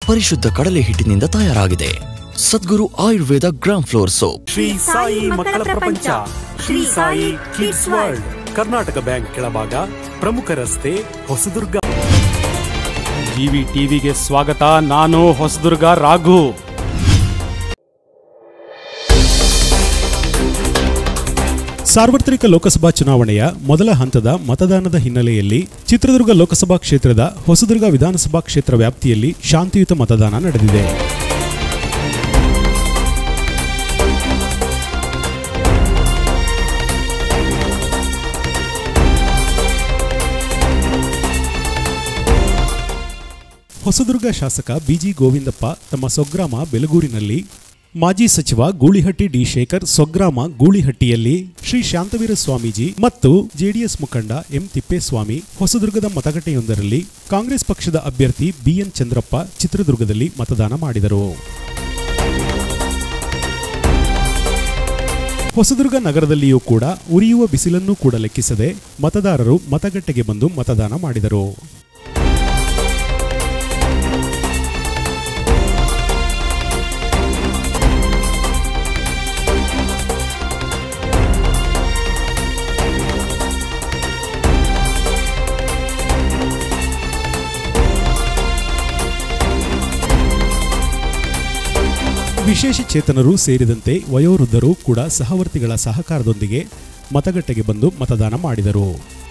ಪರಿಶುದ್ಧ ಕಡಲೆ ಹಿಟ್ಟಿನಿಂದ ತಯಾರಾಗಿದೆ Sadguru Ayurveda gram flour soap Shri Sai ಮಕ್ಕಳ ಪ್ರಪಂಚ Shri Sai kids world Karnataka bank ಕೆಳಭಾಗ ಪ್ರಮುಖ ರಸ್ತೆ ಹೊಸದುರ್ಗ ಜಿವಿ ಟಿವಿಗೆ ಸ್ವಾಗತ ನಾನು ಹೊಸದುರ್ಗ ರಾಘು ಸಾರ್ವತ್ರಿಕ ಲೋಕಸಭಾ ಚುನಾವಣೆಯ ಮೊದಲ ಹಂತದ ಮತದಾನದ ಹಿನ್ನೆಲೆಯಲ್ಲಿ ಚಿತ್ರದುರ್ಗ ಲೋಕಸಭಾ ಕ್ಷೇತ್ರದ ಹೊಸದುರ್ಗ ವಿಧಾನಸಭಾ ಕ್ಷೇತ್ರ ವ್ಯಾಪ್ತಿಯಲ್ಲಿ ಶಾಂತಿಯುತ ಮತದಾನ ನಡೆದಿದೆ ಹೊಸದುರ್ಗ ಶಾಸಕ ಬಿಜಿ ಗೋವಿಂದಪ್ಪ ತಮ್ಮ ಸ್ವಗ್ರಾಮ ಬೆಲಗೂರಿನಲ್ಲಿ ಮಾಜಿ ಸಚಿವ ಗೂಳಿಹಟ್ಟಿ ಡಿ ಶೇಖರ್ ಸ್ವಗ್ರಾಮ ಗೂಳಿಹಟ್ಟಿಯಲ್ಲಿ ಶ್ರೀ ಶಾಂತವೀರ ಸ್ವಾಮೀಜಿ ಮತ್ತು ಜೆಡಿಎಸ್ ಮುಖಂಡ ಎಂ ತಿಪ್ಪೇಸ್ವಾಮಿ ಹೊಸದುರ್ಗದ ಮತಗಟ್ಟೆಯೊಂದರಲ್ಲಿ ಕಾಂಗ್ರೆಸ್ ಪಕ್ಷದ ಅಭ್ಯರ್ಥಿ ಬಿಎನ್ ಚಂದ್ರಪ್ಪ ಚಿತ್ರದುರ್ಗದಲ್ಲಿ ಮತದಾನ ಮಾಡಿದರು ಹೊಸದುರ್ಗ ನಗರದಲ್ಲಿಯೂ ಕೂಡ ಉರಿಯುವ ಬಿಸಿಲನ್ನೂ ಕೂಡ ಲೆಕ್ಕಿಸದೆ ಮತದಾರರು ಮತಗಟ್ಟೆಗೆ ಬಂದು ಮತದಾನ ಮಾಡಿದರು ವಿಶೇಷ ಚೇತನರು ಸೇರಿದಂತೆ ವಯೋವೃದ್ಧರು ಕೂಡ ಸಹವರ್ತಿಗಳ ಸಹಕಾರದೊಂದಿಗೆ ಮತಗಟ್ಟೆಗೆ ಬಂದು ಮತದಾನ ಮಾಡಿದರು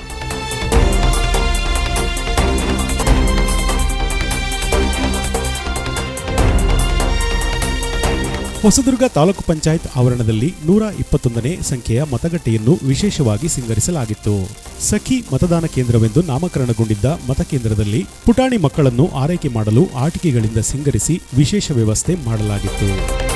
ಹೊಸದುರ್ಗ ತಾಲೂಕು ಪಂಚಾಯತ್ ಆವರಣದಲ್ಲಿ ನೂರ ಇಪ್ಪತ್ತೊಂದನೇ ಸಂಖ್ಯೆಯ ಮತಗಟ್ಟೆಯನ್ನು ವಿಶೇಷವಾಗಿ ಸಿಂಗರಿಸಲಾಗಿತ್ತು ಸಖಿ ಮತದಾನ ಕೇಂದ್ರವೆಂದು ನಾಮಕರಣಗೊಂಡಿದ್ದ ಮತಕೇಂದ್ರದಲ್ಲಿ ಪುಟಾಣಿ ಮಕ್ಕಳನ್ನು ಆರೈಕೆ ಮಾಡಲು ಆಟಿಕೆಗಳಿಂದ ಸಿಂಗರಿಸಿ ವಿಶೇಷ ವ್ಯವಸ್ಥೆ ಮಾಡಲಾಗಿತ್ತು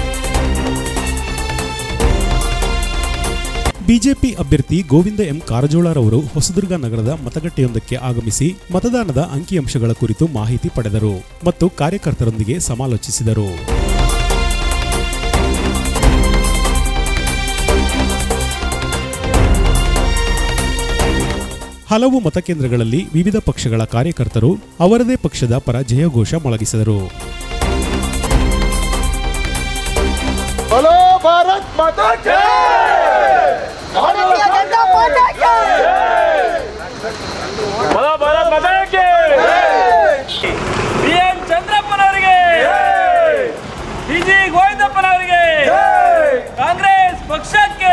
ಬಿಜೆಪಿ ಅಭ್ಯರ್ಥಿ ಗೋವಿಂದ ಎಂ ಕಾರಜೋಳರವರು ಹೊಸದುರ್ಗ ನಗರದ ಮತಗಟ್ಟೆಯೊಂದಕ್ಕೆ ಆಗಮಿಸಿ ಮತದಾನದ ಅಂಕಿಅಂಶಗಳ ಕುರಿತು ಮಾಹಿತಿ ಪಡೆದರು ಮತ್ತು ಕಾರ್ಯಕರ್ತರೊಂದಿಗೆ ಸಮಾಲೋಚಿಸಿದರು ಹಲವು ಮತಕೇಂದ್ರಗಳಲ್ಲಿ ವಿವಿಧ ಪಕ್ಷಗಳ ಕಾರ್ಯಕರ್ತರು ಅವರದೇ ಪಕ್ಷದ ಪರ ಜಯಘೋಷ ಮೊಳಗಿಸಿದರು बोलो भारत माता की भारतीय जनता पार्टी ಬಲ ಭಾರತ್ ಮಾತಾಕ್ಕೆ ಬಿ ಎನ್ ಚಂದ್ರಪ್ಪನವರಿಗೆ ಬಿ ಜಿ ಗೋವಿಂದಪ್ಪನವರಿಗೆ ಕಾಂಗ್ರೆಸ್ ಪಕ್ಷಕ್ಕೆ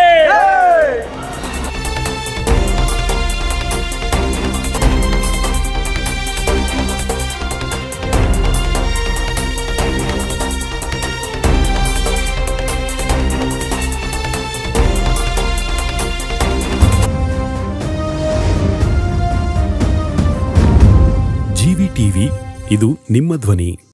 ಜಿವಿ ಟಿವಿ ಇದು ನಿಮ್ಮ ಧ್ವನಿ